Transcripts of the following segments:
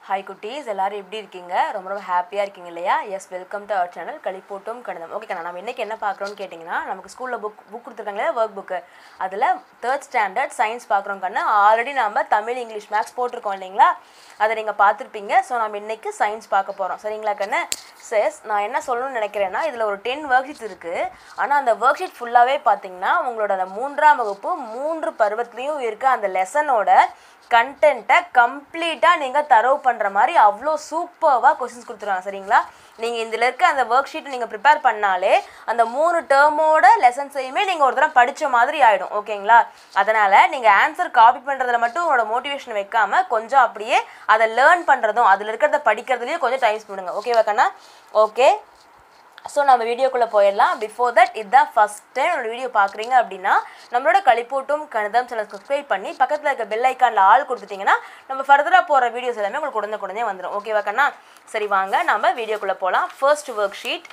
Hi குட்டீஸ் எல்லாரும் எப்படி இருக்கீங்க ரொம்ப ரொம்ப ஹாப்பியாக இருக்கீங்க இல்லையா yes welcome to our channel களிப்போட்டும் கணிதம் ஓகே கண்ணா நம்ம இன்றைக்கி என்ன பார்க்குறோம்னு கேட்டிங்கன்னா நமக்கு ஸ்கூலில் புக் புக் கொடுத்துருக்காங்களே ஒர்க் புக்கு அதில் தேர்ட் ஸ்டாண்டர்ட் சயின்ஸ் பார்க்குறோம் கண்ணு ஆல்ரெடி நம்ம தமிழ் இங்கிலீஷ் மேக்ஸ் போட்டிருக்கோம் இல்லைங்களா அதை நீங்கள் பார்த்துருப்பீங்க ஸோ நம்ம இன்றைக்கி சயின்ஸ் பார்க்க போகிறோம் சரிங்களா கண்ணு செஸ் நான் என்ன சொல்லணும்னு நினைக்கிறேன்னா இதில் ஒரு டென் ஒர்க் ஷீட்ஸ் இருக்குது ஆனால் அந்த ஒர்க் ஷீட் ஃபுல்லாகவே பார்த்தீங்கன்னா உங்களோட அந்த மூன்றாம் வகுப்பு மூன்று பருவத்துலேயும் இருக்க அந்த லெசனோட கண்டென்ட்டை கம்ப்ளீட்டாக நீங்கள் தரவு பண்ணுற மாதிரி அவ்வளோ சூப்பராக கொஸ்டின்ஸ் கொடுத்துருவாங்க சரிங்களா நீங்கள் இதில் இருக்க அந்த ஒர்க் ஷீட்டை நீங்கள் ப்ரிப்பேர் பண்ணாலே அந்த மூணு டேர்மோட லெசன்ஸையுமே நீங்கள் ஒரு தடவை படித்த மாதிரி ஆகிடும் ஓகேங்களா அதனால் நீங்கள் ஆன்சர் காப்பி பண்ணுறதுல மட்டும் உங்களோட மோட்டிவேஷன் வைக்காம கொஞ்சம் அப்படியே அதை லேர்ன் பண்ணுறதும் அதில் இருக்கிறத படிக்கிறதுலையும் கொஞ்சம் டைம் ஸ்பெண்ட் ஓகேவா கண்ணா ஓகே ஸோ நம்ம வீடியோக்குள்ளே போயிடலாம் பிஃபோர் தட் இதுதான் ஃபஸ்ட் டைம் நம்மளோட வீடியோ பார்க்குறீங்க அப்படின்னா நம்மளோட களிப்பூட்டும் கணிதம் சேனல் சப்ஸ்கிரைப் பண்ணி பக்கத்தில் இருக்க பெல் ஐக்கானில் ஆள் கொடுத்துட்டிங்கன்னா நம்ம ஃபர்தராக போகிற வீடியோஸ் எல்லாமே உங்களுக்கு உடனே உடனே வந்துடும் ஓகேவா கண்ணா சரி வாங்க நம்ம வீடியோக்குள்ளே போகலாம் ஃபர்ஸ்ட் ஒர்க் ஷீட்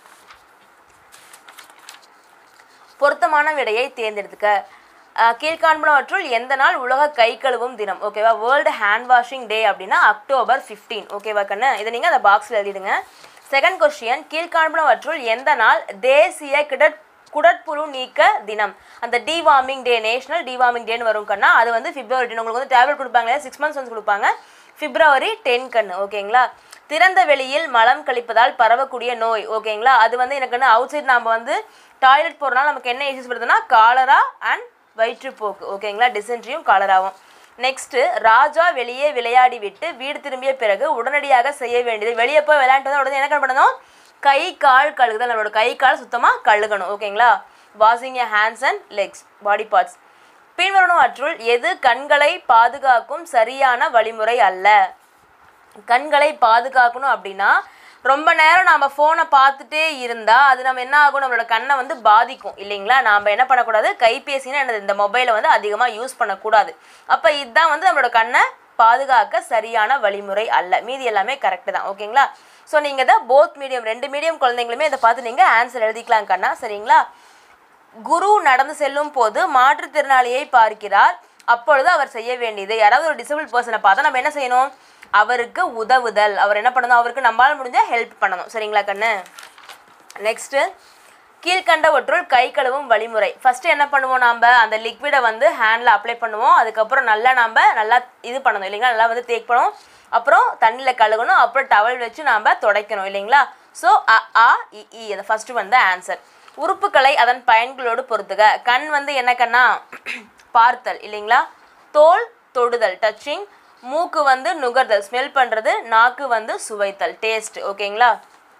பொருத்தமான விடையை தேர்ந்தெடுத்துக்க அஹ் கீழ்காண்பனவற்றுள் எந்த நாள் உலக கை கழுவும் தினம் ஓகேவா வேர்ல்டு ஹேண்ட் வாஷிங் டே அப்படின்னா அக்டோபர் ஃபிஃப்டீன் ஓகேவா கண்ணு இதை நீங்கள் அந்த பாக்ஸில் எழுதிடுங்க செகண்ட் கொஸ்டின் கீழ்காண்பனவற்றுள் எந்த நாள் தேசிய கிடட் குடற்புழு நீக்க தினம் அந்த டிவார்மிங் டே நேஷனல் டிவார்மிங் டேன்னு வரும் கண்ணா அது வந்து பிப்ரவரி டென் உங்களுக்கு வந்து டேப்லெட் கொடுப்பாங்க சிக்ஸ் மந்த்ஸ் வந்து கொடுப்பாங்க பிப்ரவரி டென் கண்ணு ஓகேங்களா திறந்த வெளியில் மலம் கழிப்பதால் பரவக்கூடிய நோய் ஓகேங்களா அது வந்து எனக்கு வந்து அவுட் சைட் நம்ம வந்து டாய்லெட் போகிறனால நமக்கு என்ன இஷ்யூஸ் வருதுன்னா காலரா அண்ட் வயிற்றுப்போக்கு ஓகேங்களா டிசென்ட்ரியும் காலராவும் நெக்ஸ்ட்டு ராஜா வெளியே விளையாடி விட்டு வீடு திரும்பிய பிறகு உடனடியாக செய்ய வேண்டியது வெளியே போய் விளையாண்டு உடனே என்ன பண்ணணும் கை கால் கழுகுதல் நம்மளோட கை கால் சுத்தமாக கழுகணும் ஓகேங்களா washing a hands and legs body parts பின்வருவனவற்றுள் எது கண்களை பாதுகாக்கும் சரியான வழிமுறை அல்ல கண்களை பாதுகாக்கணும் அப்படின்னா ரொம்ப நேரம் நம்ம ஃபோனை பார்த்துட்டே இருந்தால் அது நம்ம என்ன ஆகும் நம்மளோட கண்ணை வந்து பாதிக்கும் இல்லைங்களா நாம் என்ன பண்ணக்கூடாது கைபேசினா என்னது இந்த மொபைலை வந்து அதிகமாக யூஸ் பண்ணக்கூடாது அப்போ இதுதான் வந்து நம்மளோட கண்ணை பாதுகாக்க சரியான வழிமுறை அல்ல மீதி எல்லாமே கரெக்டு தான் ஓகேங்களா ஸோ நீங்கள் இதை போத் மீடியம் ரெண்டு மீடியம் குழந்தைங்களுமே இதை பார்த்து நீங்கள் ஆன்சர் எழுதிக்கலாம் கண்ணா சரிங்களா குரு நடந்து செல்லும் போது மாற்றுத்திறனாளியை பார்க்கிறார் அப்பொழுது அவர் செய்ய வேண்டியது யாராவது ஒரு டிசபிள் பர்சனை பார்த்தா நம்ம என்ன செய்யணும் அவருக்கு உதவுதல் அவர் என்ன பண்ணணும் அவருக்கு நம்மளால் முடிஞ்ச ஹெல்ப் பண்ணணும் சரிங்களா கண்ணு நெக்ஸ்ட்டு கீழ்கண்டவற்றுள் கை கழுவும் வழிமுறை ஃபஸ்ட்டு என்ன பண்ணுவோம் நாம் அந்த லிக்விடை வந்து ஹேண்டில் அப்ளை பண்ணுவோம் அதுக்கப்புறம் நல்லா நம்ம நல்லா இது பண்ணணும் இல்லைங்களா நல்லா வந்து தேய்க்கணும் அப்புறம் தண்ணியில் கழுகணும் அப்புறம் டவல் வச்சு நாம் துடைக்கணும் இல்லைங்களா ஸோ அ ஆ இ இ அந்த ஃபஸ்ட்டு வந்து ஆன்சர் உறுப்புகளை அதன் பயன்களோடு பொறுத்துக கண் வந்து என்ன கண்ணா பார்த்தல் இல்லைங்களா தோல் தொடுதல் டச்சிங் மூக்கு வந்து நுகர்தல் ஸ்மெல் பண்ணுறது நாக்கு வந்து சுவைத்தல் டேஸ்ட் ஓகேங்களா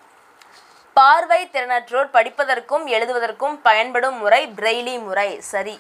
பார்வை திறனற்றோர் படிப்பதற்கும் எழுதுவதற்கும் பயன்படும் முறை பிரெய்லி முறை சரி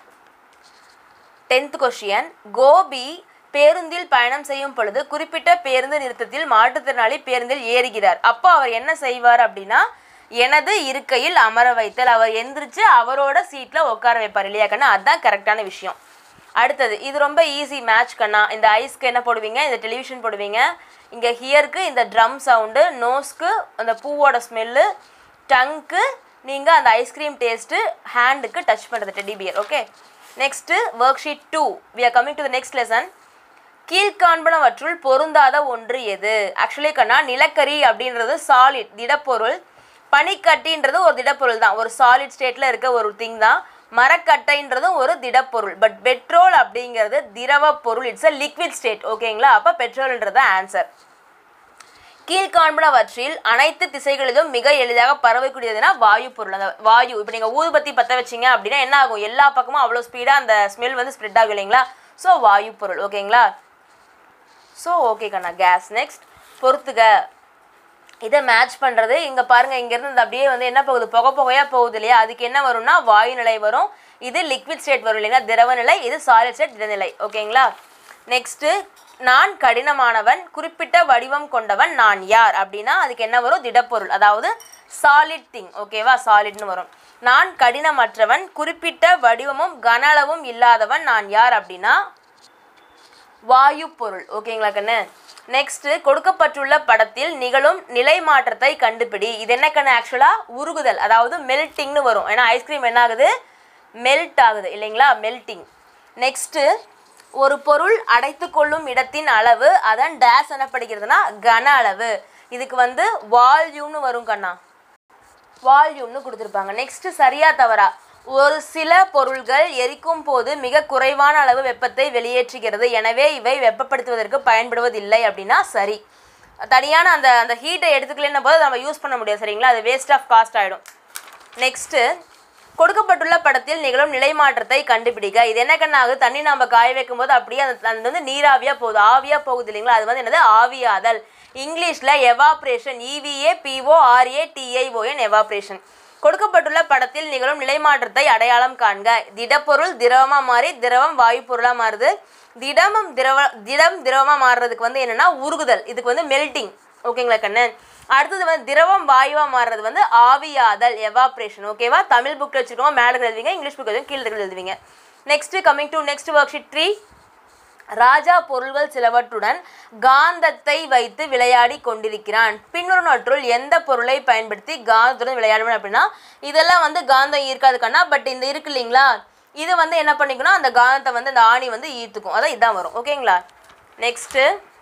டென்த் கொஷியன் கோபி பேருந்தில் பயணம் செய்யும் பொழுது குறிப்பிட்ட பேருந்து நிறுத்தத்தில் மாற்றுத்திறனாளி பேருந்தில் ஏறுகிறார் அப்போ அவர் என்ன செய்வார் அப்படின்னா எனது இருக்கையில் அமர வைத்தல் அவர் எந்திரிச்சு அவரோட சீட்டில் உட்கார வைப்பார் இல்லையா கண்ணா அதுதான் கரெக்டான விஷயம் அடுத்தது இது ரொம்ப ஈஸி மேட்ச் கண்ணா இந்த ஐஸ்க்கு என்ன போடுவீங்க இந்த டெலிவிஷன் போடுவீங்க இங்கே ஹியருக்கு இந்த ட்ரம் சவுண்டு நோஸ்க்கு அந்த பூவோட ஸ்மெல்லு டங்க்கு நீங்கள் அந்த ஐஸ்கிரீம் டேஸ்ட்டு ஹேண்டுக்கு டச் பண்ணுறது teddy bear okay next worksheet two we are coming to the next lesson கீழ்காண்பனவற்றுள் பொருந்தாத ஒன்று எது ஆக்சுவலி கண்ணா நிலக்கரி அப்படின்றது சாலிட் திடப்பொருள் பனிக்கட்டின்றது ஒரு திடப்பொருள் தான் ஒரு சாலிட் ஸ்டேட்டில் இருக்க ஒரு திங் தான் மரக்கட்டைன்றதும் ஒரு திடப்பொருள் பட் பெட்ரோல் அப்படிங்கிறது திரவ பொருள் இட்ஸ் அ லிக்விட் ஸ்டேட் ஓகேங்களா அப்போ பெட்ரோல்ன்றது ஆன்சர் கீழ்காண்பனவற்றில் அனைத்து திசைகளிலும் மிக எளிதாக பரவக்கூடியதுன்னா வாயு பொருள் அந்த வாயு இப்போ நீங்கள் ஊதுபத்தி பற்ற வச்சிங்க அப்படின்னா என்ன ஆகும் எல்லா பக்கமும் அவ்வளோ ஸ்பீடாக அந்த ஸ்மெல் வந்து ஸ்ப்ரெட் ஆகும் இல்லைங்களா ஸோ வாயு பொருள் ஓகேங்களா ஸோ ஓகே கண்ணா கேஸ் நெக்ஸ்ட் பொறுத்துக இதை மேட்ச் பண்ணுறது இங்கே பாருங்கள் இங்கேருந்து இந்த அப்படியே வந்து என்ன போகுது புகை புகையாக போகுது இல்லையா அதுக்கு என்ன வரும்னா வாயு நிலை வரும் இது லிக்விட் ஸ்டேட் வரும் இல்லைங்களா திரவ நிலை இது சாலிட் ஸ்டேட் திடநிலை ஓகேங்களா நெக்ஸ்ட்டு நான் கடினமானவன் குறிப்பிட்ட வடிவம் கொண்டவன் நான் யார் அப்படின்னா அதுக்கு என்ன வரும் திடப்பொருள் அதாவது சாலிட் திங் ஓகேவா சாலிட்னு வரும் நான் கடினமற்றவன் குறிப்பிட்ட வடிவமும் கன அளவும் இல்லாதவன் நான் யார் அப்படின்னா வாயு பொருள் ஓகேங்களா கண்ணு நெக்ஸ்ட் கொடுக்கப்பட்டுள்ள படத்தில் நிகழும் நிலை மாற்றத்தை கண்டுபிடி இது என்ன கண்ணு ஆக்சுவலாக உருகுதல் அதாவது மெல்ட்டிங்னு வரும் ஏன்னா ஐஸ்கிரீம் என்ன ஆகுது மெல்ட் ஆகுது இல்லைங்களா மெல்ட்டிங் நெக்ஸ்ட்டு ஒரு பொருள் அடைத்துக்கொள்ளும் இடத்தின் அளவு அதன் டேஸ் எனப்படுகிறதுனா கன அளவு இதுக்கு வந்து வால்யூம்னு வரும் கண்ணா வால்யூம்னு கொடுத்துருப்பாங்க நெக்ஸ்ட் சரியா தவறா ஒரு சில பொருள்கள் எரிக்கும் போது மிக குறைவான அளவு வெப்பத்தை வெளியேற்றுகிறது எனவே இவை வெப்பப்படுத்துவதற்கு பயன்படுவதில்லை அப்படின்னா சரி தனியான அந்த அந்த ஹீட்டை எடுத்துக்கலன்னும் போது அதை நம்ம யூஸ் பண்ண முடியாது சரிங்களா அது வேஸ்ட் ஆஃப் காஸ்ட் ஆகிடும் நெக்ஸ்ட்டு கொடுக்கப்பட்டுள்ள படத்தில் நிகழும் நிலை மாற்றத்தை கண்டுபிடிக்க இது என்ன கண்ணாகுது தண்ணி நம்ம காய வைக்கும் போது அப்படியே அந்த அது வந்து நீராவியாக போகுது ஆவியாக போகுது இல்லைங்களா அது வந்து என்னது ஆவியாதல் இங்கிலீஷில் evaporation E V A P O R A T I O N evaporation கொடுக்கப்பட்டுள்ள படத்தில் நிகழும் நிலை மாற்றத்தை அடையாளம் காண்க திடப்பொருள் திரவமாக மாறி திரவம் வாயு பொருளாக மாறுது திடமும் திரவ திடம் திரவமாக மாறுறதுக்கு வந்து என்னன்னா உருகுதல் இதுக்கு வந்து மெல்டிங் ஓகேங்களா கண்ணு அடுத்தது வந்து திரவம் வாயுவாக மாறுறது வந்து ஆவியாதல் எவாப்ரேஷன் ஓகேவா தமிழ் புக்கில் வச்சுருக்கோம் மேலே எழுதுவீங்க இங்கிலீஷ் புக் வச்சுருக்கோம் கீழே எழுதுவீங்க next coming to next worksheet three ராஜா பொருள்கள் சிலவற்றுடன் காந்தத்தை வைத்து விளையாடி கொண்டிருக்கிறான் பின்வருவற்றுள் எந்த பொருளை பயன்படுத்தி காந்தத்துடன் விளையாடுவேன் அப்படின்னா இதெல்லாம் வந்து காந்தம் ஈர்க்காது கண்ணா பட் இந்த இருக்கு இல்லைங்களா இது வந்து என்ன பண்ணிக்கணும் அந்த காந்தத்தை வந்து அந்த ஆணி வந்து ஈர்த்துக்கும் அதான் இதான் வரும் ஓகேங்களா நெக்ஸ்ட்டு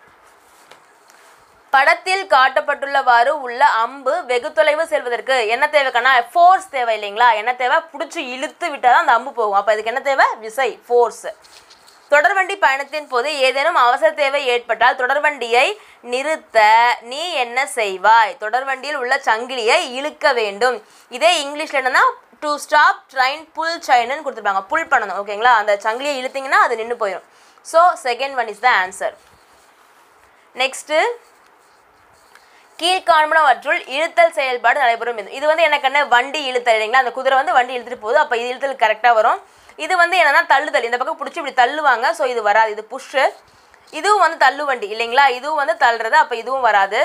படத்தில் காட்டப்பட்டுள்ளவாறு உள்ள அம்பு வெகு தொலைவு செல்வதற்கு என்ன தேவைக்கன்னா ஃபோர்ஸ் தேவை இல்லைங்களா என்ன தேவை பிடிச்சி இழுத்து விட்டால் தான் அந்த அம்பு போகும் அப்போ இதுக்கு என்ன தேவை விசை ஃபோர்ஸ் தொடர்வண்டி பயணத்தின் போது ஏதேனும் அவசர தேவை ஏற்பட்டால் தொடர்வண்டியை நிறுத்த நீ என்ன செய்வாய் தொடர்வண்டியில் உள்ள சங்கிலியை இழுக்க வேண்டும் இதே இங்கிலீஷ்ல என்னன்னா டு ஸ்டாப் ட்ரைன் புல் செயின்னு கொடுத்துருப்பாங்க புல் பண்ணணும் ஓகேங்களா அந்த சங்கிலியை இழுத்தீங்கன்னா அது நின்று போயிடும் so second one is the answer next கீழ்காண்பனவற்றுள் இழுத்தல் செயல்பாடு நடைபெறும் இது. இது வந்து எனக்கு என்ன வண்டி இழுத்தல் இல்லைங்களா அந்த குதிரை வந்து வண்டி இழுத்துட்டு போகுது அப்போ இது இழுத்தல் கரெக்டாக வரும் இது வந்து என்னன்னா தள்ளுதல் இந்த பக்கம் பிடிச்சி இப்படி தள்ளுவாங்க ஸோ இது வராது இது புஷ்ஷு இதுவும் வந்து தள்ளு வண்டி இல்லைங்களா இதுவும் வந்து தள்ளுறது அப்போ இதுவும் வராது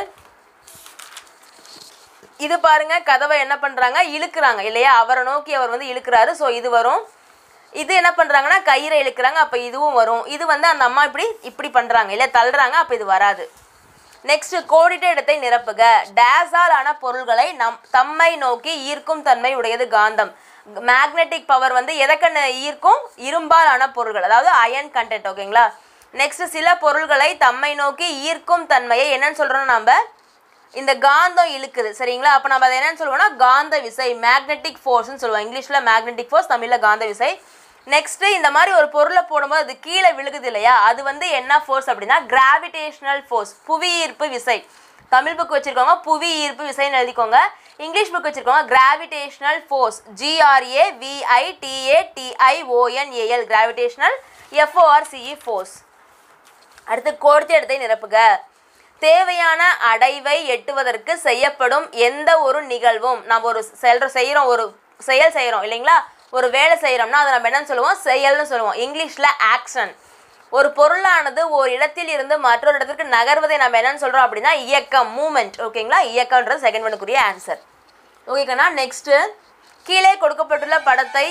இது பாருங்க கதவை என்ன பண்றாங்க இழுக்கிறாங்க இல்லையா அவரை நோக்கி அவர் வந்து இழுக்கிறாரு ஸோ இது வரும் இது என்ன பண்றாங்கன்னா கயிறை இழுக்கிறாங்க அப்போ இதுவும் வரும் இது வந்து அந்த அம்மா இப்படி இப்படி பண்றாங்க இல்லையா தள்ளுறாங்க அப்போ இது வராது நெக்ஸ்ட் கோடிட்ட இடத்தை நிரப்புக டேஸால் ஆன பொருள்களை நம் தம்மை நோக்கி ஈர்க்கும் தன்மை உடையது காந்தம் மேக்னெட்டிக் பவர் வந்து எதற்கன்னு ஈர்க்கும் இரும்பால் ஆன பொருள்கள் அதாவது அயன் கண்டென்ட் ஓகேங்களா நெக்ஸ்ட் சில பொருள்களை தம்மை நோக்கி ஈர்க்கும் தன்மையை என்னன்னு சொல்றோம் நம்ம இந்த காந்தம் இழுக்குது சரிங்களா அப்போ நம்ம அதை என்னன்னு சொல்லுவோம்னா காந்த விசை மேக்னெட்டிக் ஃபோர்ஸ்னு சொல்லுவோம் இங்கிலீஷில் மேக்னெட்டிக் ஃபோர்ஸ் தமிழில் காந்த விசை நெக்ஸ்ட் இந்த மாதிரி ஒரு பொருளை போடும்போது அது கீழே விழுகுது இல்லையா அது வந்து என்ன ஃபோர்ஸ் அப்படின்னா கிராவிடேஷனல் ஃபோர்ஸ் புவி ஈர்ப்பு விசை தமிழ் புக் வச்சிருக்கவங்க புவி ஈர்ப்பு விசைன்னு எழுதிக்கோங்க இங்கிலீஷ் புக் வச்சிருக்கவங்க gravitational force G R A V I T A T I O N A L gravitational F O R C E force அடுத்து கோர்த்து இடத்தை நிரப்புக தேவையான அடைவை எட்டுவதற்கு செய்யப்படும் எந்த ஒரு நிகழ்வும் நம்ம ஒரு செல்ற செய்கிறோம் ஒரு செயல் செய்கிறோம் இல்லைங்களா ஒரு வேலை செய்கிறோம்னா அதை நம்ம என்னன்னு சொல்லுவோம் செயல்னு சொல்லுவோம் இங்கிலீஷில் ஆக்ஷன் ஒரு பொருளானது ஒரு இடத்தில் இருந்து மற்றொரு இடத்திற்கு நகர்வதை நம்ம என்னன்னு சொல்கிறோம் அப்படின்னா இயக்கம் மூமெண்ட் ஓகேங்களா இயக்கம்ன்றது செகண்ட் ஒனுக்குரிய ஆன்சர் ஓகேக்கண்ணா நெக்ஸ்ட்டு கீழே கொடுக்கப்பட்டுள்ள படத்தை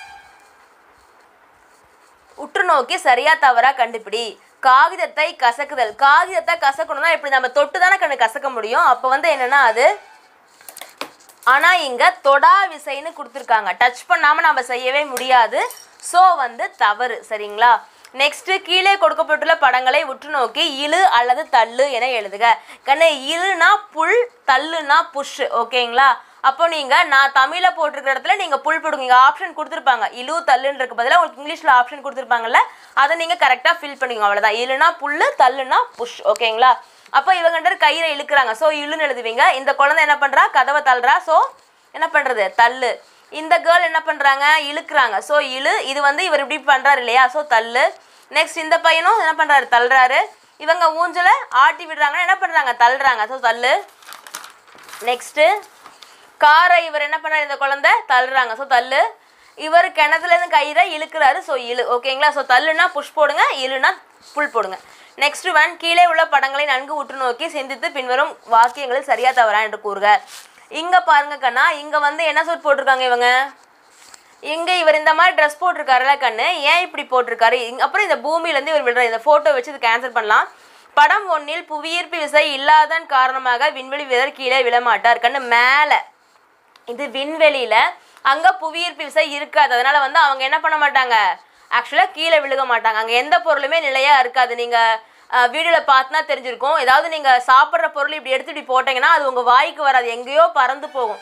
உற்று நோக்கி சரியா தவறா கண்டுபிடி காகிதத்தை கசக்குதல் காகிதத்தை கசக்கணும்னா இப்படி நம்ம தொட்டு தானே கண்ணு கசக்க முடியும் அப்போ வந்து என்னன்னா அது ஆனா இங்க தொடா விசைன்னு கொடுத்துருக்காங்க டச் பண்ணாம நம்ம செய்யவே முடியாது ஸோ வந்து தவறு சரிங்களா நெக்ஸ்ட் கீழே கொடுக்கப்பட்டுள்ள படங்களை உற்று நோக்கி இழு அல்லது தள்ளு என எழுதுக கண்ணு இழுனா புல் தள்ளுனா புஷ் ஓகேங்களா அப்போ நீங்க நான் தமிழ்ல போட்டிருக்கிற இடத்துல நீங்க புல் போடுங்க இங்க ஆப்ஷன் கொடுத்துருப்பாங்க இழு தள்ளுன்றதுக்கு பதிலாக உங்களுக்கு இங்கிலீஷ்ல ஆப்ஷன் கொடுத்துருப்பாங்கல்ல அதை நீங்க கரெக்டா ஃபில் பண்ணிக்கோங்க அவ்வளவுதான் இழுனா புல்லு தள்ளுனா புஷ் ஓகேங்களா அப்போ இவங்க கயிறை இழுக்கிறாங்க ஸோ இழுன்னு எழுதுவீங்க இந்த குழந்தை என்ன பண்றா கதவை தள்ளுறா ஸோ என்ன பண்றது தள்ளு இந்த கேர்ள் என்ன பண்றாங்க இழுக்கிறாங்க ஸோ இழு இது வந்து இவர் இப்படி பண்றாரு இல்லையா ஸோ தள்ளு நெக்ஸ்ட் இந்த பையனும் என்ன பண்றாரு தள்ளுறாரு இவங்க ஊஞ்சலை ஆட்டி விடுறாங்கன்னா என்ன பண்றாங்க தள்ளுறாங்க ஸோ தள்ளு நெக்ஸ்ட்டு காரை இவர் என்ன பண்ணாரு இந்த குழந்தை தள்ளுறாங்க ஸோ தள்ளு இவர் கிணத்துலேருந்து கயிறை இழுக்கிறாரு ஸோ இழு ஓகேங்களா ஸோ தள்ளுனா புஷ் போடுங்க இழுனா புல் போடுங்க நெக்ஸ்ட் ஒன் கீழே உள்ள படங்களை நன்கு உற்று நோக்கி சிந்தித்து பின்வரும் வாக்கியங்களில் சரியா தவறா என்று கூறுக இங்க பாருங்க கண்ணா இங்க வந்து என்ன சூட் போட்டிருக்காங்க இவங்க இங்க இவர் இந்த மாதிரி ட்ரெஸ் போட்டிருக்காருல கண்ணு ஏன் இப்படி போட்டிருக்காரு இங்க- அப்புறம் இந்த பூமியிலேருந்து இவர் விடுற இந்த ஃபோட்டோ வச்சு இது கேன்சல் பண்ணலாம் படம் ஒன்றில் புவியீர்ப்பு விசை இல்லாதன் காரணமாக விண்வெளி வீரர் கீழே விழமாட்டார் கண்ணு மேலே இது விண்வெளியில அங்க புவியீர்ப்பு விசை இருக்காது அதனால வந்து அவங்க என்ன பண்ண மாட்டாங்க ஆக்சுவலாக கீழே விழுக மாட்டாங்க அங்கே எந்த பொருளுமே நிலையாக இருக்காது நீங்கள் வீடியோவில் பார்த்துனா தெரிஞ்சிருக்கும் ஏதாவது நீங்கள் சாப்பிட்ற பொருள் இப்படி எடுத்து இப்படி போட்டிங்கன்னா அது உங்கள் வாய்க்கு வராது எங்கேயோ பறந்து போகும்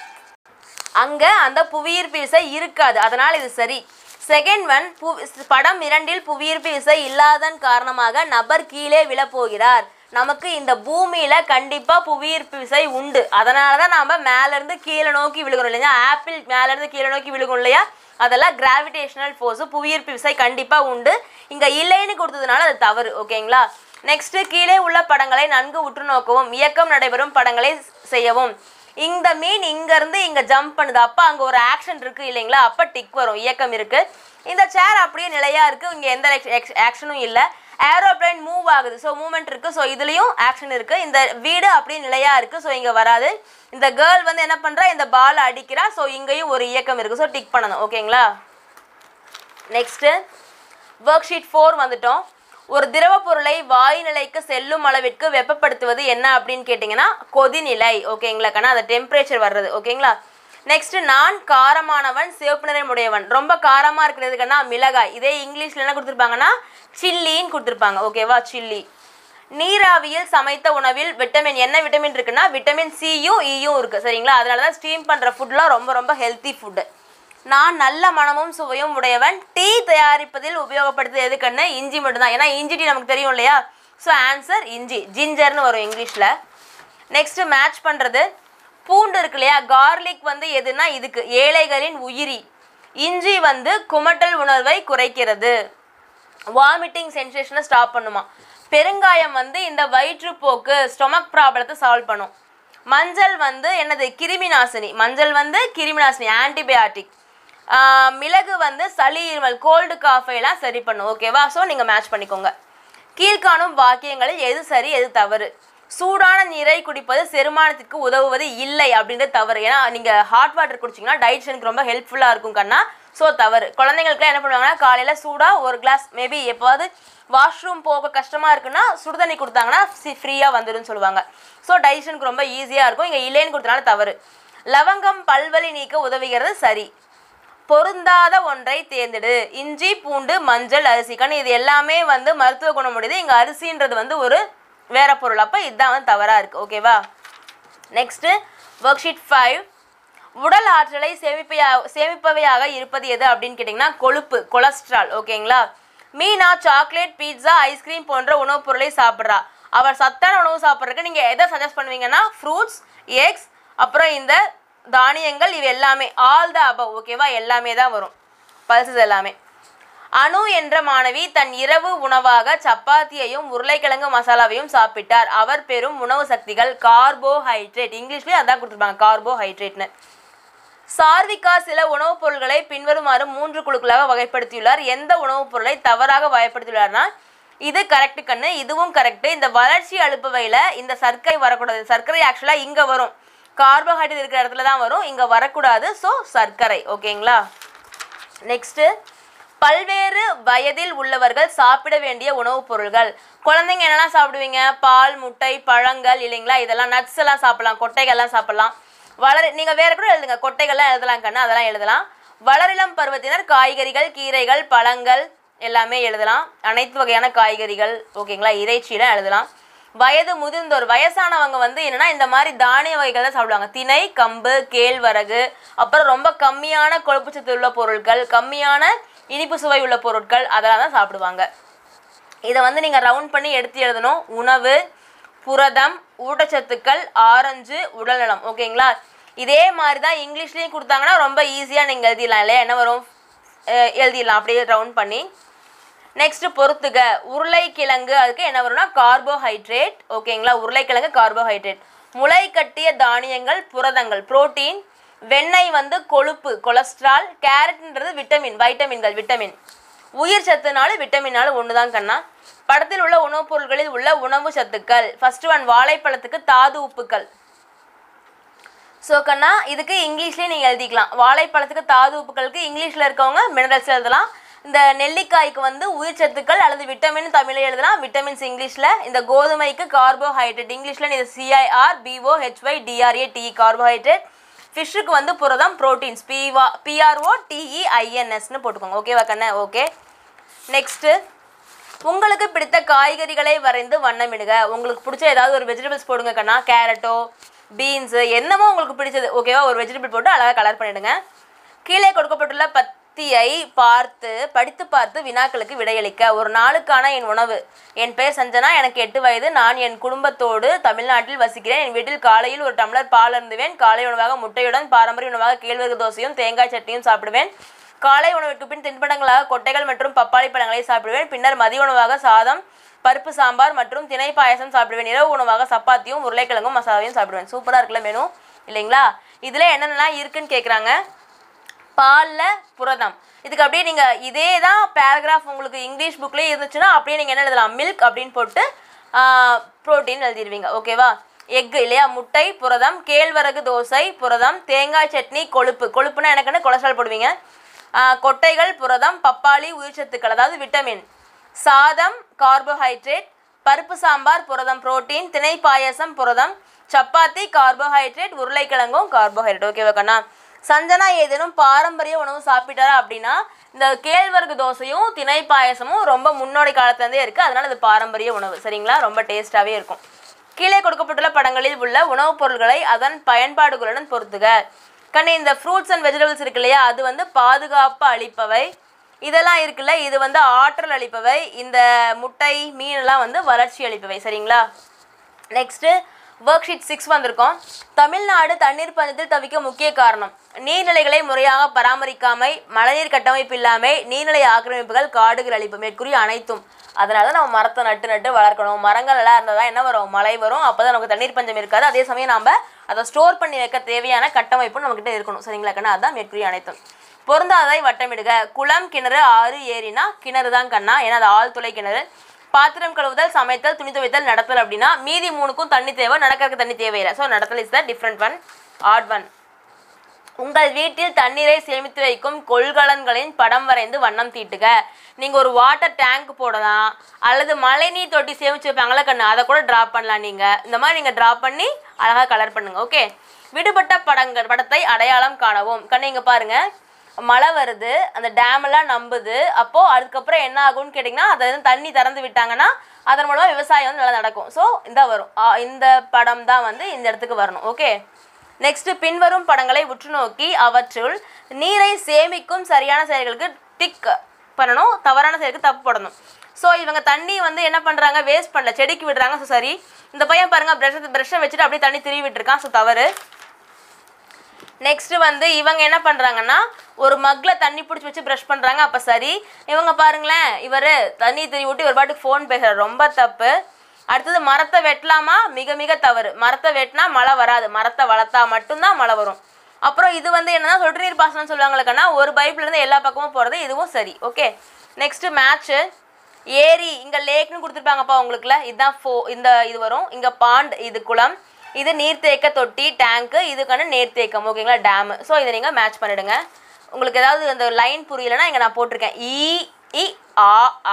அங்கே அந்த புவியீர்ப்பு விசை இருக்காது அதனால் இது சரி செகண்ட் ஒன் பு படம் இரண்டில் புவியீர்ப்பு விசை இல்லாதன் காரணமாக நபர் கீழே விழப்போகிறார் நமக்கு இந்த பூமியில கண்டிப்பா புவியீர்ப்பு விசை உண்டு அதனால தான் நாம மேல இருந்து கீழே நோக்கி விழுகிறோம் இல்லையா ஆப்பிள் மேல இருந்து கீழே நோக்கி விழுகும் இல்லையா அதெல்லாம் கிராவிடேஷனல் ஃபோர்ஸ் புவியீர்ப்பு விசை கண்டிப்பா உண்டு இங்க இல்லைன்னு கொடுத்ததுனால அது தவறு ஓகேங்களா நெக்ஸ்ட் கீழே உள்ள படங்களை நன்கு உற்று நோக்கவும் இயக்கம் நடைபெறும் படங்களை செய்யவும் இந்த மீன் இங்க இருந்து இங்க ஜம்ப் பண்ணுது அப்ப அங்க ஒரு ஆக்ஷன் இருக்கு இல்லைங்களா அப்ப டிக் வரும் இயக்கம் இருக்கு இந்த சேர் அப்படியே நிலையா இருக்கு இங்க எந்த ஆக்ஷனும் இல்ல ஏரோப்ளேன் மூவ் ஆகுது ஸோ மூமெண்ட் இருக்கு ஸோ இதுலயும் ஆக்ஷன் இருக்கு இந்த வீடு அப்படியே நிலையா இருக்கு ஸோ இங்க வராது இந்த கேர்ள் வந்து என்ன பண்றா இந்த பால் அடிக்கிறா ஸோ இங்கேயும் ஒரு இயக்கம் இருக்கு ஸோ டிக் பண்ணணும் ஓகேங்களா நெக்ஸ்ட்டு ஒர்க் ஷீட் ஃபோர் வந்துட்டோம் ஒரு திரவ பொருளை வாயு நிலைக்கு செல்லும் அளவிற்கு வெப்பப்படுத்துவது என்ன அப்படின்னு கேட்டிங்கன்னா கொதிநிலை ஓகேங்களா கண்ணா அந்த டெம்பரேச்சர் வர்றது ஓகேங்களா நெக்ஸ்ட் நான் காரமானவன் சிவப்பு நிறம் உடையவன் ரொம்ப காரமாக இருக்கிறதுக்குன்னா மிளகாய் இதே இங்கிலீஷில் என்ன கொடுத்துருப்பாங்கன்னா சில்லின்னு கொடுத்துருப்பாங்க ஓகேவா சில்லி நீராவியில் சமைத்த உணவில் விட்டமின் என்ன விட்டமின் இருக்குன்னா விட்டமின் சியும் இயும் இருக்குது சரிங்களா அதனால தான் ஸ்டீம் பண்ணுற ஃபுட்லாம் ரொம்ப ரொம்ப ஹெல்த்தி ஃபுட்டு நான் நல்ல மனமும் சுவையும் உடையவன் டீ தயாரிப்பதில் உபயோகப்படுத்துறது எதுக்குன்னு இஞ்சி மட்டும்தான் ஏன்னா இஞ்சி டீ நமக்கு தெரியும் இல்லையா ஸோ ஆன்சர் இஞ்சி ஜிஞ்சர்னு வரும் இங்கிலீஷில் நெக்ஸ்ட் மேட்ச் பண்ணுறது பூண்டு இருக்கு இல்லையா கார்லிக் வந்து எதுனா இதுக்கு ஏழைகளின் உயிரி இஞ்சி வந்து குமட்டல் உணர்வை குறைக்கிறது வாமிட்டிங் சென்சேஷனை ஸ்டாப் பண்ணுமா பெருங்காயம் வந்து இந்த வயிற்றுப்போக்கு ஸ்டொமக் ப்ராப்ளத்தை சால்வ் பண்ணும் மஞ்சள் வந்து என்னது கிருமி நாசினி மஞ்சள் வந்து கிருமி நாசினி ஆன்டிபயாட்டிக் மிளகு வந்து சளி இருமல் கோல்டு காஃபைலாம் சரி பண்ணும் ஓகேவா ஸோ நீங்கள் மேட்ச் பண்ணிக்கோங்க கீழ்காணும் வாக்கியங்களில் எது சரி எது தவறு சூடான நீரை குடிப்பது செரிமானத்திற்கு உதவுவது இல்லை அப்படின்றது தவறு ஏன்னா நீங்கள் ஹாட் வாட்டர் குடிச்சிங்கன்னா டைஜஷனுக்கு ரொம்ப ஹெல்ப்ஃபுல்லாக இருக்கும் கண்ணா ஸோ தவறு குழந்தைங்களுக்குலாம் என்ன பண்ணுவாங்கன்னா காலையில் சூடாக ஒரு கிளாஸ் மேபி எப்போவாது வாஷ்ரூம் போக கஷ்டமாக இருக்குன்னா சுடுதண்ணி கொடுத்தாங்கன்னா ஃப்ரீயாக வந்துடும் சொல்லுவாங்க ஸோ டைஜஷனுக்கு ரொம்ப ஈஸியாக இருக்கும் இங்கே இல்லைன்னு கொடுத்தனால தவறு லவங்கம் பல்வலி நீக்க உதவுகிறது சரி பொருந்தாத ஒன்றை தேர்ந்தெடு இஞ்சி பூண்டு மஞ்சள் அரிசி கண்ணு இது எல்லாமே வந்து மருத்துவ குணமுடையது இங்கே அரிசின்றது வந்து ஒரு வேற பொருள் அப்போ இதுதான் வந்து தவறாக இருக்குது ஓகேவா நெக்ஸ்ட்டு ஒர்க் ஷீட் ஃபைவ் உடல் ஆற்றலை சேமிப்பையா சேமிப்பவையாக இருப்பது எது அப்படின்னு கேட்டிங்கன்னா கொழுப்பு கொலஸ்ட்ரால் ஓகேங்களா மீனா சாக்லேட் பீட்சா ஐஸ்கிரீம் போன்ற உணவுப் பொருளை சாப்பிட்றா அவர் சத்தான உணவு சாப்பிட்றதுக்கு நீங்கள் எதை சஜஸ்ட் பண்ணுவீங்கன்னா ஃப்ரூட்ஸ் எக்ஸ் அப்புறம் இந்த தானியங்கள் இவை எல்லாமே ஆல் த அபவ் ஓகேவா எல்லாமே தான் வரும் பல்சஸ் எல்லாமே அனு என்ற மாணவி தன் இரவு உணவாக சப்பாத்தியையும் உருளைக்கிழங்கு மசாலாவையும் சாப்பிட்டார் அவர் பெறும் உணவு சக்திகள் கார்போஹைட்ரேட் இங்கிலீஷ்லேயே அதான் கொடுத்துருப்பாங்க கார்போஹைட்ரேட்னு சார்விகா சில உணவுப் பொருட்களை பின்வருமாறு மூன்று குழுக்களாக வகைப்படுத்தியுள்ளார் எந்த உணவுப் பொருளை தவறாக வகைப்படுத்தியுள்ளார்னா இது கரெக்டு கண்ணு இதுவும் கரெக்டு இந்த வளர்ச்சி அழுப்பவையில் இந்த சர்க்கரை வரக்கூடாது சர்க்கரை ஆக்சுவலாக இங்கே வரும் கார்போஹைட்ரேட் இருக்கிற இடத்துல தான் வரும் இங்கே வரக்கூடாது ஸோ சர்க்கரை ஓகேங்களா நெக்ஸ்ட்டு பல்வேறு வயதில் உள்ளவர்கள் சாப்பிட வேண்டிய உணவுப் பொருள்கள் குழந்தைங்க என்னெல்லாம் சாப்பிடுவீங்க பால் முட்டை பழங்கள் இல்லைங்களா இதெல்லாம் நட்ஸ் எல்லாம் சாப்பிடலாம் கொட்டைகள்லாம் சாப்பிடலாம் வளர நீங்கள் வேற கூட எழுதுங்க கொட்டைகள்லாம் எழுதலாம் கண்ணு அதெல்லாம் எழுதலாம் வளரிளம் பருவத்தினர் காய்கறிகள் கீரைகள் பழங்கள் எல்லாமே எழுதலாம் அனைத்து வகையான காய்கறிகள் ஓகேங்களா இறைச்சியெல்லாம் எழுதலாம் வயது முதிர்ந்தோர் வயசானவங்க வந்து என்னன்னா இந்த மாதிரி தானிய வகைகள் தான் சாப்பிடுவாங்க திணை கம்பு கேழ்வரகு அப்புறம் ரொம்ப கம்மியான கொழுப்புச்சத்து உள்ள பொருட்கள் கம்மியான இனிப்பு சுவை உள்ள பொருட்கள் அதெல்லாம் தான் சாப்பிடுவாங்க இதை வந்து நீங்கள் ரவுண்ட் பண்ணி எடுத்து எழுதணும் உணவு புரதம் ஊட்டச்சத்துக்கள் ஆரஞ்சு உடல்நலம் ஓகேங்களா இதே மாதிரி தான் இங்கிலீஷ்லேயும் கொடுத்தாங்கன்னா ரொம்ப ஈஸியாக நீங்கள் எழுதிடலாம் இல்லையா என்ன வரும் அஹ் எழுதிடலாம் அப்படியே ரவுண்ட் பண்ணி நெக்ஸ்ட் பொறுத்துக உருளைக்கிழங்கு அதுக்கு என்ன வரும்னா கார்போஹைட்ரேட் ஓகேங்களா உருளைக்கிழங்கு கார்போஹைட்ரேட் முளை கட்டிய தானியங்கள் புரதங்கள் புரோட்டீன் வெண்ணெய் வந்து கொழுப்பு கொலஸ்ட்ரால் கேரட்ன்றது விட்டமின் வைட்டமின்கள் விட்டமின் உயிர் சத்துனாலும் விட்டமினாலும் ஒன்று தான் கண்ணா படத்தில் உள்ள உணவுப் பொருட்களில் உள்ள உணவு சத்துக்கள் ஃபர்ஸ்ட் ஒன் வாழைப்பழத்துக்கு தாது உப்புக்கள் ஸோ கண்ணா இதுக்கு இங்கிலீஷ்லேயே நீங்கள் எழுதிக்கலாம் வாழைப்பழத்துக்கு தாது உப்புக்களுக்கு இங்கிலீஷில் இருக்கவங்க மினரல்ஸ் எழுதலாம் இந்த நெல்லிக்காய்க்கு வந்து உயிர் சத்துக்கள் அல்லது விட்டமின் தமிழில் எழுதலாம் விட்டமின்ஸ் இங்கிலீஷில் இந்த கோதுமைக்கு கார்போஹைட்ரேட் இங்கிலீஷில் இது C I R B O H Y D R A T carbohydrate ஃபிஷ்ஷுக்கு வந்து புரதம் ப்ரோட்டீன்ஸ் பிவா பிஆர்ஓ டிஇஐஎன்எஸ்னு போட்டுக்கோங்க ஓகேவா கண்ணா ஓகே நெக்ஸ்ட்டு உங்களுக்கு பிடித்த காய்கறிகளை வரைந்து வண்ணமிடுக உங்களுக்கு பிடிச்ச ஏதாவது ஒரு வெஜிடபிள்ஸ் போடுங்க கண்ணா கேரட்டோ பீன்ஸு என்னமோ உங்களுக்கு பிடிச்சது ஓகேவா ஒரு வெஜிடபிள் போட்டு அழகாக கலர் பண்ணிடுங்க கீழே கொடுக்கப்பட்டுள்ள பத்தியை பார்த்து படித்து பார்த்து வினாக்களுக்கு விடையளிக்க ஒரு நாளுக்கான என் உணவு என் பெயர் சஞ்சனா எனக்கு எட்டு வயது நான் என் குடும்பத்தோடு தமிழ்நாட்டில் வசிக்கிறேன் என் வீட்டில் காலையில் ஒரு டம்ளர் பால் அருந்துவேன் காலை உணவாக முட்டையுடன் பாரம்பரிய உணவாக கேழ்வரகு தோசையும் தேங்காய் சட்னியும் சாப்பிடுவேன் காலை உணவிற்கு பின் தின்பண்டங்களாக கொட்டைகள் மற்றும் பப்பாளி பழங்களை சாப்பிடுவேன் பின்னர் மதிய உணவாக சாதம் பருப்பு சாம்பார் மற்றும் திணை பாயசம் சாப்பிடுவேன் இரவு உணவாக சப்பாத்தியும் உருளைக்கிழங்கும் மசாலாவையும் சாப்பிடுவேன் சூப்பராக இருக்குல்ல மெனு இல்லைங்களா இதில் என்னென்னலாம் இருக்குன்னு கேட்குறாங்க பாலில் புரதம் இதுக்கு அப்படியே நீங்கள் இதே தான் பேராகிராஃப் உங்களுக்கு இங்கிலீஷ் புக்லேயே இருந்துச்சுன்னா அப்படியே நீங்கள் என்ன எழுதலாம் மில்க் அப்படின்னு போட்டு ப்ரோட்டீன் எழுதிடுவீங்க ஓகேவா எக் இல்லையா முட்டை புரதம் கேழ்வரகு தோசை புரதம் தேங்காய் சட்னி கொழுப்பு கொழுப்புனா எனக்குன்னு கொலஸ்ட்ரால் போடுவீங்க ஆ, கொட்டைகள் புரதம் பப்பாளி உயிர்ச்சத்துக்கள் அதாவது விட்டமின் சாதம் கார்போஹைட்ரேட் பருப்பு சாம்பார் புரதம் புரோட்டீன் திணை பாயசம் புரதம் சப்பாத்தி கார்போஹைட்ரேட் உருளைக்கிழங்கும் கார்போஹைட்ரேட் ஓகேவா கண்ணா சஞ்சனா ஏதேனும் பாரம்பரிய உணவு சாப்பிட்டாரா அப்படின்னா இந்த கேழ்வரகு தோசையும் திணை பாயசமும் ரொம்ப முன்னோடி காலத்துலேருந்தே இருக்குது அதனால இது பாரம்பரிய உணவு சரிங்களா ரொம்ப டேஸ்ட்டாகவே இருக்கும் கீழே கொடுக்கப்பட்டுள்ள படங்களில் உள்ள உணவுப் பொருட்களை அதன் பயன்பாடுகளுடன் பொறுத்துக கண்ணு இந்த ஃப்ரூட்ஸ் அண்ட் வெஜிடபிள்ஸ் இருக்கு இல்லையா அது வந்து பாதுகாப்பு அளிப்பவை இதெல்லாம் இருக்குல்ல இது வந்து ஆற்றல் அளிப்பவை இந்த முட்டை மீனெல்லாம் வந்து வளர்ச்சி அளிப்பவை சரிங்களா நெக்ஸ்ட்டு ஒர்க் ஷீட் சிக்ஸ் வந்திருக்கோம் தமிழ்நாடு தண்ணீர் பஞ்சத்தில் தவிக்க முக்கிய காரணம் நீர்நிலைகளை முறையாக பராமரிக்காமை மழைநீர் கட்டமைப்பு இல்லாமை நீர்நிலை ஆக்கிரமிப்புகள் காடுகள் அழிப்பு மேற்கூறிய அனைத்தும் அதனால தான் நம்ம மரத்தை நட்டு நட்டு வளர்க்கணும் மரங்கள் எல்லாம் இருந்தால் தான் என்ன வரும் மழை வரும் அப்போ தான் நமக்கு தண்ணீர் பஞ்சம் இருக்காது அதே சமயம் நம்ம அதை ஸ்டோர் பண்ணி வைக்க தேவையான கட்டமைப்பும் நம்மக்கிட்ட இருக்கணும் சரிங்களா கண்ணா அதான் மேற்கூறிய அனைத்தும் பொருந்தாததை வட்டமிடுக குளம் கிணறு ஆறு ஏரினா கிணறு தான் கண்ணா ஏன்னா அது ஆழ்துளை கிணறு பாத்திரம் கழுவுதல் சமைத்தல் துணி துவைத்தல் நடத்தல் அப்படின்னா மீதி மூணுக்கும் தண்ணி தேவை நடக்கிறதுக்கு தண்ணி தேவையில்லை ஸோ நடத்தல் is the different one odd one உங்கள் வீட்டில் தண்ணீரை சேமித்து வைக்கும் கொள்கலன்களின் படம் வரைந்து வண்ணம் தீட்டுக நீங்கள் ஒரு வாட்டர் டேங்க் போடலாம் அல்லது மழைநீர் தொட்டி சேமித்து வைப்பாங்களா கண்ணு அதை கூட ட்ரா பண்ணலாம் நீங்கள் இந்த மாதிரி நீங்கள் ட்ரா பண்ணி அழகாக கலர் பண்ணுங்க ஓகே விடுபட்ட படங்கள் படத்தை அடையாளம் காணவும் கண்ணு இங்கே பாருங்கள் மழை வருது அந்த டேம் எல்லாம் நம்புது அப்போது அதுக்கப்புறம் என்ன ஆகும்னு கேட்டிங்கன்னா அதை வந்து தண்ணி திறந்து விட்டாங்கன்னா அதன் மூலமாக விவசாயம் வந்து நல்லா நடக்கும் ஸோ இந்த வரும் ஆ, இந்த படம் தான் வந்து இந்த இடத்துக்கு வரணும் ஓகே நெக்ஸ்ட் பின்வரும் படங்களை உற்று நோக்கி அவற்றுள் நீரை சேமிக்கும் சரியான செயல்களுக்கு டிக் பண்ணணும் தவறான செயலுக்கு தப்பு போடணும் ஸோ இவங்க தண்ணி வந்து என்ன பண்ணுறாங்க வேஸ்ட் பண்ணல செடிக்கு விடுறாங்க ஸோ சரி இந்த பையன் பாருங்க ப்ரஷ் ப்ரஷ்ஷை வச்சுட்டு அப்படியே தண்ணி திருவி விட்டுருக்கான் ஸோ தவறு நெக்ஸ்ட் வந்து இவங்க என்ன பண்றாங்கன்னா ஒரு மக்ல தண்ணி பிடிச்சி வச்சு ப்ரஷ் பண்றாங்க அப்ப சரி இவங்க பாருங்களேன் இவர் தண்ணி திருவி விட்டு ஒரு பாட்டுக்கு ஃபோன் பேசுறாரு ரொம்ப தப்பு அடுத்தது மரத்தை வெட்டலாமா மிக மிக தவறு மரத்தை வெட்டினா மழை வராது மரத்தை வளர்த்தா மட்டும்தான் மழை வரும் அப்புறம் இது வந்து என்னன்னா சொட்டு நீர் பாசனம் சொல்லுவாங்களுக்கன்னா ஒரு பைப்ல இருந்து எல்லா பக்கமும் போறது இதுவும் சரி ஓகே நெக்ஸ்ட் மேட்ச்சு ஏரி இங்க லேக்னு கொடுத்துருப்பாங்கப்பா உங்களுக்குல இதுதான் ஃபோ இந்த இது வரும் இங்க பாண்ட் இது குளம் இது நீர்த்தேக்க தொட்டி டேங்க்கு இதுக்கான நீர்த்தேக்கம் ஓகேங்களா டேமு ஸோ இதை நீங்கள் மேட்ச் பண்ணிடுங்க உங்களுக்கு ஏதாவது அந்த லைன் புரியலைன்னா இங்கே நான் போட்டிருக்கேன் இ இ ஆ ஆ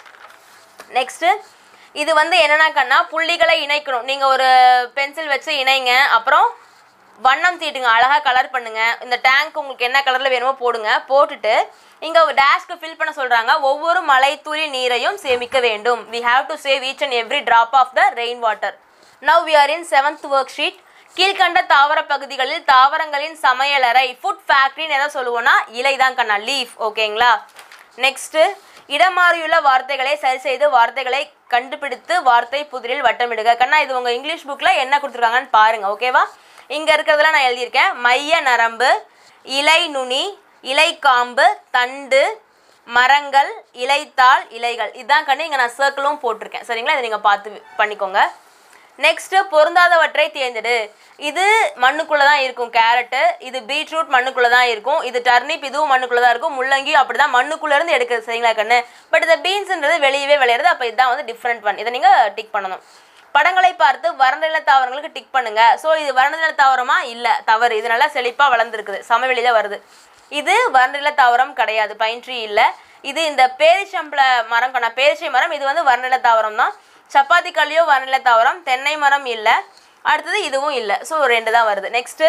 நெக்ஸ்ட்டு இது வந்து என்னன்னா கண்ணா புள்ளிகளை இணைக்கணும் நீங்கள் ஒரு பென்சில் வச்சு இணைங்க அப்புறம் வண்ணம் தீட்டுங்க அழகாக கலர் பண்ணுங்க இந்த டேங்க் உங்களுக்கு என்ன கலரில் வேணுமோ போடுங்க போட்டுட்டு இங்கே டேஷ்க்கு ஃபில் பண்ண சொல்கிறாங்க ஒவ்வொரு மழை துளி நீரையும் சேமிக்க வேண்டும் we have to save each and every drop of the rain water now we are in seventh worksheet கீழ்கண்ட தாவர பகுதிகளில் தாவரங்களின் சமையலறை ஃபுட் ஃபேக்ட்ரின்னு எதை சொல்லுவோம்னா இலை தான் கண்ணா லீஃப் ஓகேங்களா நெக்ஸ்ட்டு இடமாறியுள்ள வார்த்தைகளை சரி செய்து வார்த்தைகளை கண்டுபிடித்து வார்த்தை புதிரில் வட்டமிடுக கண்ணா இது உங்கள் இங்கிலீஷ் புக்கில் என்ன கொடுத்துருக்காங்கன்னு பாருங்க ஓகேவா இங்கே இருக்கிறதுல நான் எழுதியிருக்கேன் மைய நரம்பு இலை நுனி இலைக்காம்பு தண்டு மரங்கள் இலைத்தாள் இலைகள் இதான் கண்ணு இங்கே நான் சர்க்கிளும் போட்டிருக்கேன் சரிங்களா இதை நீங்கள் பார்த்து பண்ணிக்கோங்க நெக்ஸ்ட் பொருந்தாதவற்றை தேர்ந்தெடு இது மண்ணுக்குள்ள தான் இருக்கும் கேரட்டு இது பீட்ரூட் மண்ணுக்குள்ள தான் இருக்கும் இது டர்னிப் இதுவும் மண்ணுக்குள்ள தான் இருக்கும் முள்ளங்கி அப்படிதான் மண்ணுக்குள்ள இருந்து எடுக்கிறது சரிங்களா கண்ணு பட் இந்த பீன்ஸ்ன்றது வெளியவே விளையிறது அப்போ இதுதான் வந்து டிஃப்ரெண்ட் ஒன் இதை நீங்க டிக் பண்ணணும் படங்களை பார்த்து வறண்ட நில தாவரங்களுக்கு டிக் பண்ணுங்க ஸோ இது வறண்ட நில தாவரமா இல்லை தவறு இது நல்லா செழிப்பா வளர்ந்துருக்குது சமவெளியில வருது இது வறண்ட நில தாவரம் கிடையாது பைன் ட்ரீ இல்லை இது இந்த பேரிச்சம்பள மரம் கண்ணா பேரிச்சை மரம் இது வந்து வறண்ட நில தாவரம் தான் சப்பாத்தி கல்லியோ வறண்ட நில தாவரம் தென்னை மரம் இல்லை அடுத்தது இதுவும் இல்லை ஸோ ரெண்டு தான் வருது நெக்ஸ்ட்டு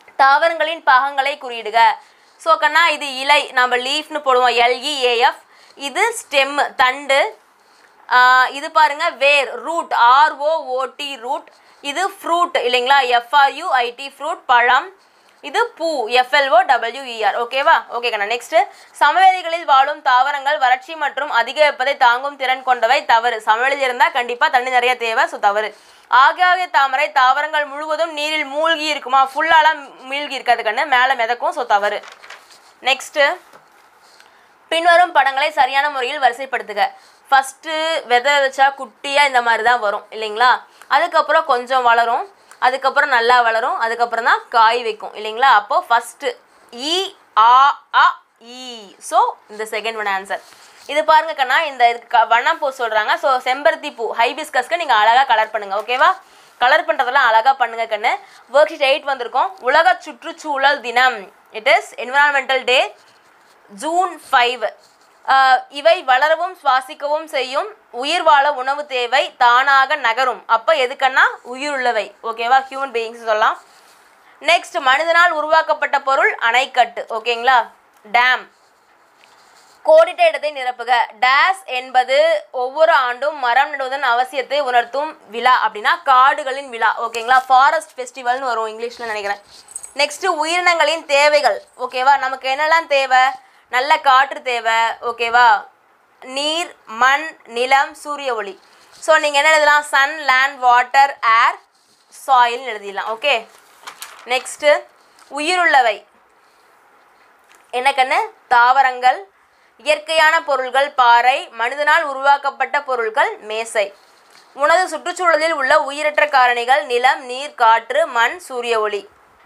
தாவரங்களின் பாகங்களை குறியிடுக ஸோ கண்ணா இது இலை நம்ம லீஃப்னு போடுவோம் எல்இஏஎஃப் இது ஸ்டெம் தண்டு ஆஹ் இது பாருங்க வேர் ரூட் ஆர்ஓஓடி ரூட் இது ஃப்ரூட் இல்லைங்களா எஃப்ஆர்யூ ஐடி ஃப்ரூட் பழம் இது பூ எஃப்எல்ஓ டபிள்யூஇஆர் ஓகேவா ஓகே கண்ணா நெக்ஸ்ட் சமவெளிகளில் வாழும் தாவரங்கள் வறட்சி மற்றும் அதிக வெப்பத்தை தாங்கும் திறன் கொண்டவை தவறு சமவெளியில் இருந்தால் கண்டிப்பாக தண்ணி நிறைய தேவை ஸோ தவறு ஆகாய தாமரை தாவரங்கள் முழுவதும் நீரில் மூழ்கி இருக்குமா ஃபுல்லாலாம் மூழ்கி இருக்காது கண்ணு மேலே மிதக்கும் ஸோ தவறு நெக்ஸ்ட்டு பின்வரும் படங்களை சரியான முறையில் வரிசைப்படுத்துக ஃபஸ்ட்டு விதை விதைச்சா குட்டியாக இந்த மாதிரி தான் வரும் இல்லைங்களா அதுக்கப்புறம் கொஞ்சம் வளரும் அதுக்கப்புறம் நல்லா வளரும் அதுக்கப்புறம் தான் காய் வைக்கும் இல்லைங்களா அப்போது ஃபஸ்ட்டு இ ஆ அ இ ஸோ இந்த செகண்ட் ஒன் ஆன்சர் இது பாருங்க கண்ணா இந்த இதுக்கு க- வண்ணம் பூ சொல்கிறாங்க ஸோ செம்பருத்தி பூ ஹைபிஸ்கஸ்க்கு நீங்கள் அழகாக கலர் பண்ணுங்கள் ஓகேவா கலர் பண்ணுறதெல்லாம் அழகாக பண்ணுங்க கண்ணு ஒர்க் ஷீட் எயிட் வந்திருக்கோம் உலக சுற்றுச்சூழல் தினம் it is environmental day June five இவை வளரவும் சுவாசிக்கவும் செய்யும் உயிர் வாழ உணவு தேவை தானாக நகரும் அப்போ எதுக்கன்னா உயிர் உள்ளவை ஓகேவா ஹியூமன் பீயிங்ஸ் சொல்லலாம் நெக்ஸ்ட் மனிதனால் உருவாக்கப்பட்ட பொருள் அணைக்கட்டு ஓகேங்களா டேம் கோடிட்ட இடத்தை நிரப்புக டேஸ் என்பது ஒவ்வொரு ஆண்டும் மரம் நடுவதன் அவசியத்தை உணர்த்தும் விழா அப்படின்னா காடுகளின் விழா ஓகேங்களா ஃபாரஸ்ட் ஃபெஸ்டிவல்னு வரும் இங்கிலீஷில் நினைக்கிறேன் நெக்ஸ்ட் உயிரினங்களின் தேவைகள் ஓகேவா நமக்கு என்னெல்லாம் தேவை நல்ல காற்று தேவை ஓகேவா நீர் மண் நிலம் சூரிய ஒளி ஸோ நீங்கள் என்ன எழுதலாம் சன் லேண்ட் வாட்டர் ஏர் சாயில்னு எழுதிடலாம் ஓகே நெக்ஸ்ட்டு உயிருள்ளவை என்ன கண்ணு தாவரங்கள் இயற்கையான பொருள்கள் பாறை மனிதனால் உருவாக்கப்பட்ட பொருட்கள் மேசை உனது சுற்றுச்சூழலில் உள்ள உயிரற்ற காரணிகள் நிலம் நீர் காற்று மண் சூரிய ஒளி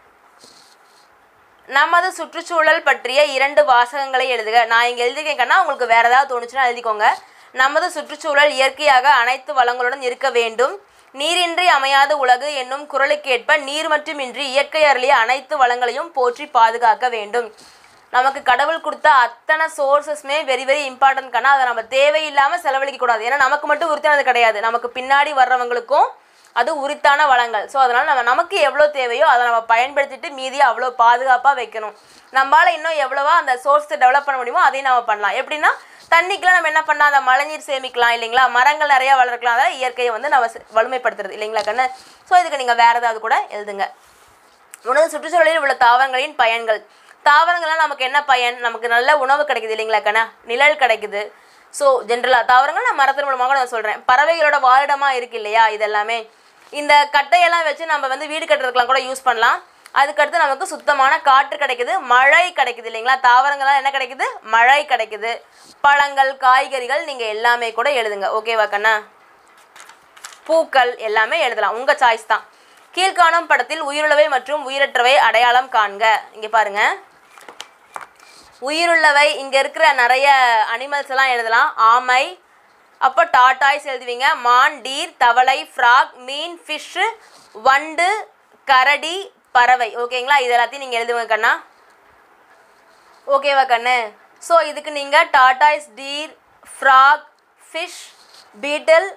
நமது சுற்றுச்சூழல் பற்றிய இரண்டு வாசகங்களை எழுதுக நான் இங்கே எழுதிருக்கேன்னா உங்களுக்கு வேற ஏதாவது தோணுச்சுன்னா எழுதிக்கோங்க நமது சுற்றுச்சூழல் இயற்கையாக அனைத்து வளங்களுடன் இருக்க வேண்டும் நீரின்றி அமையாத உலகு என்னும் குரலுக்கேற்ப நீர் மட்டுமின்றி இயற்கை அருளிய அனைத்து வளங்களையும் போற்றி பாதுகாக்க வேண்டும் நமக்கு கடவுள் கொடுத்த அத்தனை சோர்சஸ்மே வெரி வெரி இம்பார்ட்டன்ட் கண்ணா அதை நம்ம தேவையில்லாமல் செலவழிக்க கூடாது ஏன்னா நமக்கு மட்டும் உறுத்தானது கிடையாது நமக்கு பின்னாடி வர்றவங்களுக்கும் அது உரித்தான வளங்கள் ஸோ அதனால் நம்ம நமக்கு எவ்வளோ தேவையோ அதை நம்ம பயன்படுத்திட்டு மீதியை அவ்வளோ பாதுகாப்பாக வைக்கணும் நம்மளால் இன்னும் எவ்வளவா அந்த சோர்ஸை டெவலப் பண்ண முடியுமோ அதையும் நம்ம பண்ணலாம் எப்படின்னா தண்ணிக்கெலாம் நம்ம என்ன பண்ணலாம் அந்த மழைநீர் சேமிக்கலாம் இல்லைங்களா மரங்கள் நிறையா வளர்க்கலாம் அதாவது இயற்கையை வந்து நம்ம செ- வலிமைப்படுத்துறது இல்லைங்களா கண்ணு ஸோ இதுக்கு நீங்கள் வேறு ஏதாவது கூட எழுதுங்க உணவு சுற்றுச்சூழலில் உள்ள தாவரங்களின் பயன்கள் தாவரங்கள்லாம் நமக்கு என்ன பயன் நமக்கு நல்ல உணவு கிடைக்குது இல்லைங்களா கண்ணா நிழல் கிடைக்குது ஸோ ஜென்ரலாக தாவரங்கள் நான் மரத்தின் மூலமாக நான் சொல்கிறேன் பறவைகளோட வாழிடமாக இருக்கு இல்லையா இதெல்லாமே இந்த கட்டையெல்லாம் வச்சு நம்ம வந்து வீடு கட்டுறதுக்கெலாம் கூட யூஸ் பண்ணலாம் அதுக்கடுத்து நமக்கு சுத்தமான காற்று கிடைக்குது மழை கிடைக்குது இல்லைங்களா தாவரங்கள்லாம் என்ன கிடைக்குது மழை கிடைக்குது பழங்கள் காய்கறிகள் நீங்கள் எல்லாமே கூட எழுதுங்க ஓகேவா கண்ணா பூக்கள் எல்லாமே எழுதலாம் உங்கள் சாய்ஸ் தான் கீழ்காணும் படத்தில் உயிருள்ளவை மற்றும் உயிரற்றவை அடையாளம் காண்க இங்கே பாருங்க உயிருள்ளவை இங்கே இருக்கிற நிறைய அனிமல்ஸ் எல்லாம் எழுதலாம் ஆமை அப்போ டாட்டாய்ஸ் எழுதுவீங்க மான் டீர் தவளை ஃப்ராக் மீன் ஃபிஷ்ஷு வண்டு கரடி பறவை ஓகேங்களா இது எல்லாத்தையும் நீங்கள் எழுதுவங்க கண்ணா ஓகேவா கண்ணு ஸோ இதுக்கு நீங்கள் tortoise deer frog fish beetle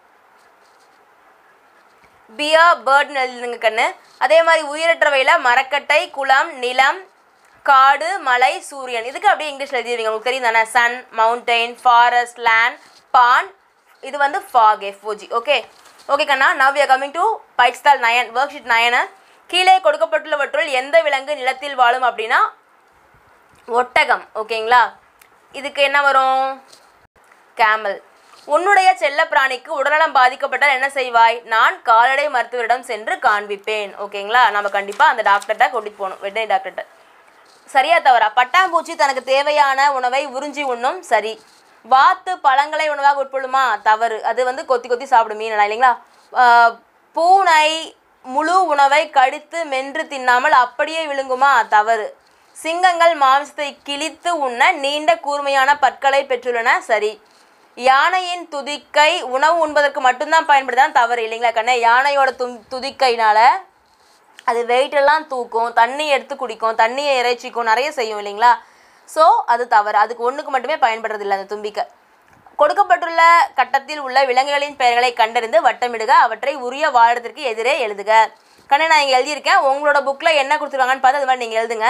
bear பேர்ட்னு எழுதுங்க கண்ணு அதே மாதிரி உயிரற்றவையில் மரக்கட்டை குளம் நிலம் காடு மலை சூரியன் இதுக்கு அப்படியே இங்கிலீஷில் எழுதிடுவீங்க உங்களுக்கு தெரியும் தானே சன் மவுண்டெயின் ஃபாரஸ்ட் லேண்ட் பான் இது வந்து ஃபாக் எஃப்ஓஜி ஓகே ஓகே கண்ணா நவ் யூ கமிங் டு பைட்ஸ்தால் நயன் ஒர்க் ஷீட் நயனு கீழே கொடுக்கப்பட்டுள்ளவற்றுள் எந்த விலங்கு நிலத்தில் வாழும் அப்படின்னா ஒட்டகம் ஓகேங்களா இதுக்கு என்ன வரும் கேமல் உன்னுடைய செல்ல பிராணிக்கு உடல்நலம் பாதிக்கப்பட்டால் என்ன செய்வாய் நான் கால்நடை மருத்துவரிடம் சென்று காண்பிப்பேன் ஓகேங்களா நம்ம கண்டிப்பாக அந்த டாக்டர்கிட்ட கூட்டிட்டு போகணும் வெட்டரி டாக்டர்கிட்ட சரியா தவறா பட்டாம்பூச்சி தனக்கு தேவையான உணவை உறிஞ்சி உண்ணும் சரி வாத்து பழங்களை உணவாக உட்கொள்ளுமா தவறு அது வந்து கொத்தி கொத்தி சாப்பிடும் மீனடா இல்லைங்களா ஆஹ் பூனை முழு உணவை கடித்து மென்று தின்னாமல் அப்படியே விழுங்குமா தவறு சிங்கங்கள் மாംസத்தை கிழித்து உண்ண நீண்ட கூர்மையான பற்களை பெற்றுள்ளன சரி யானையின் துதிக்கை உணவு உண்பதற்கு மட்டும்தான் பயன்படுதான் தவறு இல்லைங்களா கண்ணே யானையோட து துதிக்கைனால அது weight எல்லாம் தூக்கும் தண்ணி எடுத்து குடிக்கும் தண்ணியை இறைச்சிக்கும் நிறைய செய்யும் இல்லைங்களா ஸோ அது தவறு அதுக்கு ஒன்றுக்கு மட்டுமே பயன்படுறதில்லை அந்த தும்பிக்கை கொடுக்கப்பட்டுள்ள கட்டத்தில் உள்ள விலங்குகளின் பெயர்களை கண்டறிந்து வட்டமிடுக அவற்றை உரிய வாழிடத்திற்கு எதிரே எழுதுக கண்ணே நான் இங்கே எழுதியிருக்கேன் உங்களோட புக்கில் என்ன கொடுத்துருவாங்கன்னு பார்த்து அது மாதிரி நீங்கள் எழுதுங்க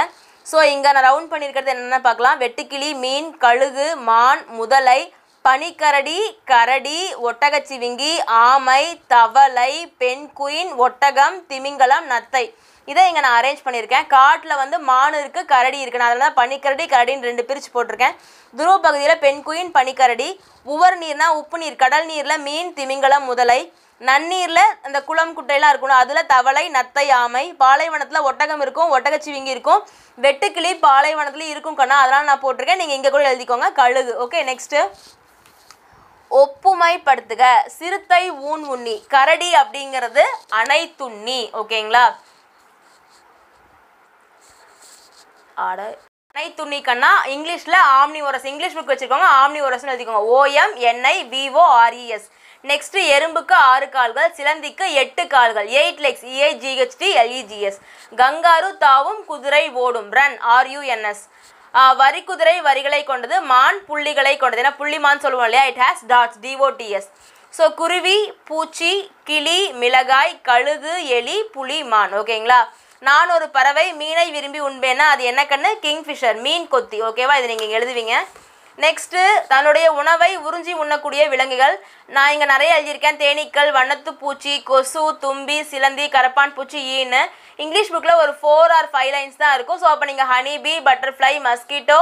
ஸோ இங்கே நான் ரவுண்ட் பண்ணியிருக்கிறது என்னென்ன பார்க்கலாம் வெட்டுக்கிளி மீன் கழுகு மான் முதலை பனிக்கரடி கரடி ஒட்டகச்சிவிங்கி ஆமை தவளை பெண்குயின் ஒட்டகம் திமிங்கலம் நத்தை இதை இங்கே நான் அரேஞ்ச் பண்ணியிருக்கேன் காட்டில் வந்து மான் இருக்குது கரடி இருக்குது நான் அதில் தான் பனிக்கரடி கரடின்னு ரெண்டு பிரித்து போட்டிருக்கேன் துருவ பகுதியில் பெண்குயின் பனிக்கரடி உவர் நீர்னா உப்பு நீர் கடல் நீரில் மீன் திமிங்கலம் முதலை நன்னீரில் அந்த குளம் குட்டையெல்லாம் இருக்கணும் அதில் தவளை நத்தை ஆமை பாலைவனத்தில் ஒட்டகம் இருக்கும் ஒட்டகச்சிவிங்கி இருக்கும் வெட்டுக்கிளி பாலைவனத்துலேயும் இருக்கும் கண்ணா அதெல்லாம் நான் போட்டிருக்கேன் நீங்கள் இங்கே கூட எழுதிக்கோங்க கழுகு ஓகே நெக்ஸ்ட்டு ஒப்புமைப்படுத்துக சிறுத்தை ஊன் உண்ணி கரடி அப்படிங்கிறது அனைத்துண்ணி ஓகேங்களா ஆட அனைத்துண்ணி கண்ணா இங்கிலீஷில் ஆம்னி ஒரஸ் இங்கிலீஷ் புக் வச்சுருக்கோங்க ஆம்னி ஒரஸ்னு எழுதிக்கோங்க O M N I V O R E S next எறும்புக்கு ஆறு கால்கள் சிலந்திக்கு எட்டு கால்கள் eight legs E I G H T L E G S kangaroo தாவும் குதிரை ஓடும் ரன் ஆர்யூஎன்எஸ் வரி குதிரை வரிகளை கொண்டது மான் புள்ளிகளை கொண்டது ஏன்னா புள்ளிமான் சொல்லுவோம் இல்லையா it has dots D O T S so குருவி பூச்சி கிளி மிளகாய் கழுகு எலி புலி மான் ஓகேங்களா நான் ஒரு பறவை மீனை விரும்பி உண்பேன்னா அது என்ன கண்ணு கிங்ஃபிஷர் மீன் கொத்தி ஓகேவா இது நீங்கள் இங்கே எழுதுவீங்க நெக்ஸ்ட்டு தன்னுடைய உணவை உறிஞ்சி உண்ணக்கூடிய விலங்குகள் நான் இங்கே நிறைய எழுதியிருக்கேன் தேனீக்கள் வண்ணத்து பூச்சி கொசு தும்பி சிலந்தி கரப்பான் பூச்சி ஈன்னு இங்கிலீஷ் புக்கில் ஒரு ஃபோர் ஆர் ஃபைவ் லைன்ஸ் தான் இருக்கும் ஸோ அப்போ நீங்கள் honey bee butterfly mosquito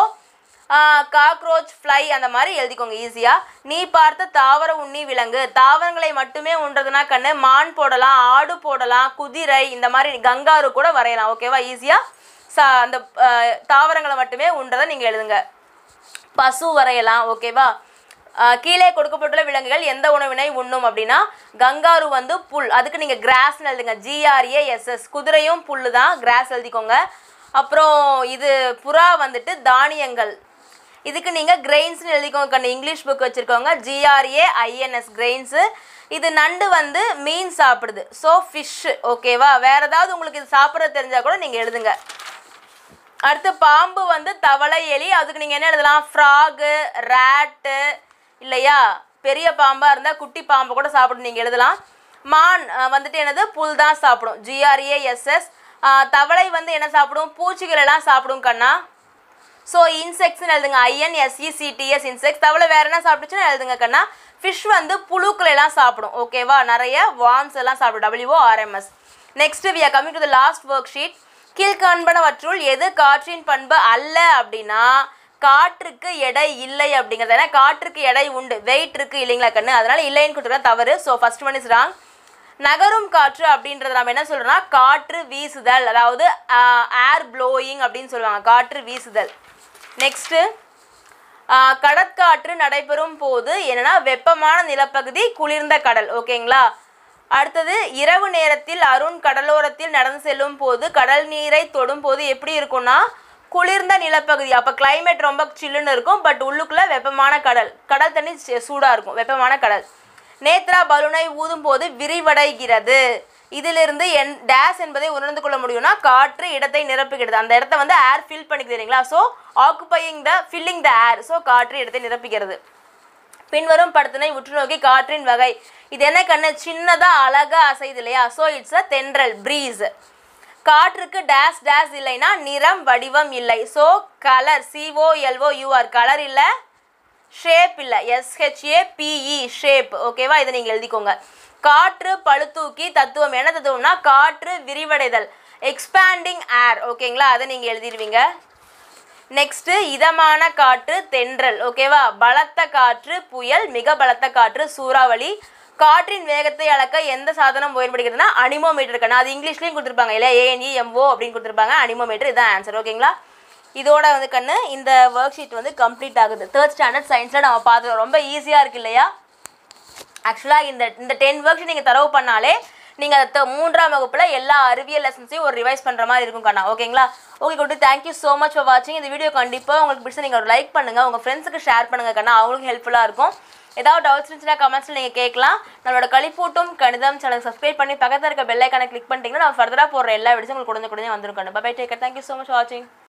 cockroach fly அந்த மாதிரி எழுதிக்கோங்க ஈஸியாக நீ பார்த்த தாவர உண்ணி விலங்கு தாவரங்களை மட்டுமே உண்றதுனா கண்ணு மான் போடலாம் ஆடு போடலாம் குதிரை இந்த மாதிரி கங்காரு கூட வரையலாம் ஓகேவா ஈஸியாக சா அந்த ஆஹ், தாவரங்களை மட்டுமே உண்றதை நீங்கள் எழுதுங்க பசு வரையலாம் ஓகேவா ஆஹ் கீழே கொடுக்கப்பட்டுள்ள விலங்குகள் எந்த உணவினை உண்ணும் அப்படின்னா கங்காரு வந்து புல் அதுக்கு நீங்கள் கிராஸ்னு எழுதுங்க ஜிஆர்ஏஎஸ்எஸ் குதிரையும் புல்லு தான் கிராஸ் எழுதிக்கோங்க அப்புறம் இது புறா வந்துட்டு தானியங்கள் இதுக்கு நீங்கள் கிரெயின்ஸ்னு எழுதிக்கோங்க கண்ணு இங்கிலீஷ் புக் வச்சுருக்கோங்க ஜிஆர்ஏ ஐஎன்எஸ் கிரெயின்ஸு இது நண்டு வந்து மீன் சாப்பிடுது ஸோ ஃபிஷ்ஷு ஓகேவா வேறு ஏதாவது உங்களுக்கு இது சாப்பிட்றது தெரிஞ்சால் கூட நீங்கள் எழுதுங்க அடுத்து பாம்பு வந்து தவளை எலி அதுக்கு நீங்கள் என்ன எழுதலாம் ஃப்ராகு ரேட்டு இல்லையா பெரிய பாம்பாக இருந்தால் குட்டி பாம்பை கூட சாப்பிடும் நீங்கள் எழுதலாம் மான் அஹ், வந்துட்டு என்னது புல் தான் சாப்பிடும் ஜிஆர்ஏஎஸ்எஸ் தவளை வந்து என்ன சாப்பிடும் பூச்சிகள் எல்லாம் சாப்பிடும் கண்ணா ஸோ இன்செக்ட்ஸ்னு எழுதுங்க ஐஎன்எஸ்இசிடிஎஸ் இன்செக்ட்ஸ் தவிர வேற என்ன சாப்பிட்டுச்சுன்னா எழுதுங்க கண்ணா ஃபிஷ் வந்து புழுக்களை எல்லாம் சாப்பிடும் ஓகேவா நிறைய வார்ம்ஸ் எல்லாம் சாப்பிடும் W O R M S next we are coming to the last work sheet கீழ்காண்பனவற்றுள் எது காற்றின் பண்பு அல்ல அப்படின்னா காற்றுக்கு எடை இல்லை அப்படிங்கிறது ஏன்னா காற்றுக்கு எடை உண்டு வெயிட் இருக்கு இல்லைங்களா கண்ணு அதனால இல்லைன்னு கொடுத்துருக்க தவறு so first one is wrong நகரும் காற்று அப்படின்றத நம்ம என்ன சொல்றோம்னா காற்று வீசுதல் அதாவது ஏர் ப்ளோயிங் அப்படின்னு சொல்லுவாங்க காற்று வீசுதல் நெக்ஸ்ட்டு கடற்காற்று நடைபெறும் போது என்னன்னா வெப்பமான நிலப்பகுதி குளிர்ந்த கடல் ஓகேங்களா அடுத்தது இரவு நேரத்தில் அருண் கடலோரத்தில் நடந்து செல்லும் போது கடல் நீரை தொடும் போது எப்படி இருக்கும்னா குளிர்ந்த நிலப்பகுதி அப்போ climate ரொம்ப சில்லுன்னு இருக்கும் பட் உள்ளுக்குள்ள வெப்பமான கடல் கடல் தண்ணி சு- சூடா இருக்கும் வெப்பமான கடல் நேத்ரா பலூனை ஊதும் போது விரிவடைகிறது இதிலிருந்து என் டேஸ் என்பதை உணர்ந்து கொள்ள முடியும்னா காற்று இடத்தை நிரப்புகிறது அந்த இடத்த வந்து ஏர் ஃபில் பண்ணிக்குது இல்லைங்களா so occupying the filling the air so காற்று இடத்தை நிரப்புகிறது பின்வரும் படத்தினை உற்று நோக்கி காற்றின் வகை இது என்ன கண்ணு சின்னதா அழகா அசைது இல்லையா ஸோ இட்ஸ் அ தென்றல் ப்ரீஸ் காற்றுக்கு டேஸ் டேஸ் இல்லைன்னா நிறம் வடிவம் இல்லை so colour C O L O U R colour இல்லை ஷேப் இல்லை எஸ்ஹெச்ஏ பிஇ ஷேப் ஓகேவா இதை நீங்கள் எழுதிக்கோங்க காற்று பழுத்தூக்கி தத்துவம் என்ன தத்துவம்னா காற்று விரிவடைதல் எக்ஸ்பேண்டிங் ஏர் ஓகேங்களா அதை நீங்கள் எழுதிடுவீங்க நெக்ஸ்ட்டு இதமான காற்று தென்றல் ஓகேவா பலத்த காற்று புயல் மிக பலத்த காற்று சூறாவளி காற்றின் வேகத்தை அளக்க எந்த சாதனம் பயன்படுகிறதுனா அனிமோமீட்டர் கண்ணா அது இங்கிலீஷ்லேயும் கொடுத்துருப்பாங்க இல்லையா ஏஎன்இ எம்ஓ அப்படின்னு கொடுத்துருப்பாங்க அனிமோமீட்டர் இதான் ஆன்சர் ஓகேங்களா இதோட வந்து கண்ணு இந்த ஒர்க் ஷீட் வந்து கம்ப்ளீட் ஆகுது தேர்ட் ஸ்டாண்டர்ட் சயின்ஸில் நம்ம பார்த்துருவோம் ரொம்ப ஈஸியாக இருக்கு இல்லையா ஆக்சுவலாக இந்த இந்த டென் ஒர்க்ஸ் நீங்கள் தரவு பண்ணாலே நீங்கள் த மூன்றாம் வகுப்பில் எல்லா அறிவியல் லெசன்ஸையும் ஒரு ரிவைஸ் பண்ணுற மாதிரி இருக்கும் கண்ணா ஓகேங்களா ஓகே குட்டி தேங்க்யூ ஸோ மச் ஃபார் வாட்சிங் இந்த வீடியோ கண்டிப்பாக உங்களுக்கு பிடிச்சா நீங்கள் ஒரு லைக் பண்ணுங்கள் உங்கள் ஃப்ரெண்ட்ஸுக்கு ஷேர் பண்ணுங்கள் கண்ணா அவங்களுக்கும் ஹெல்ப்ஃபுல்லாக இருக்கும் ஏதாவது டவுட்ஸ் இருந்துச்சுன்னா கமெண்ட்ஸில் நீங்கள் கேட்கலாம் நம்மளோட கலிப்பூட்டும் கணிதம் சேனல் சப்ஸ்கிரைப் பண்ணி பக்கத்தில் இருக்க பெல் ஐக்கானை கிளிக் பண்ணிட்டீங்கன்னா நான் ஃபர்தராக போடுற எல்லா வீடியோஸும் உங்களுக்கு உடனே உடனே வந்துடும் கண்ணு bye take care thank you so much வாட்சிங்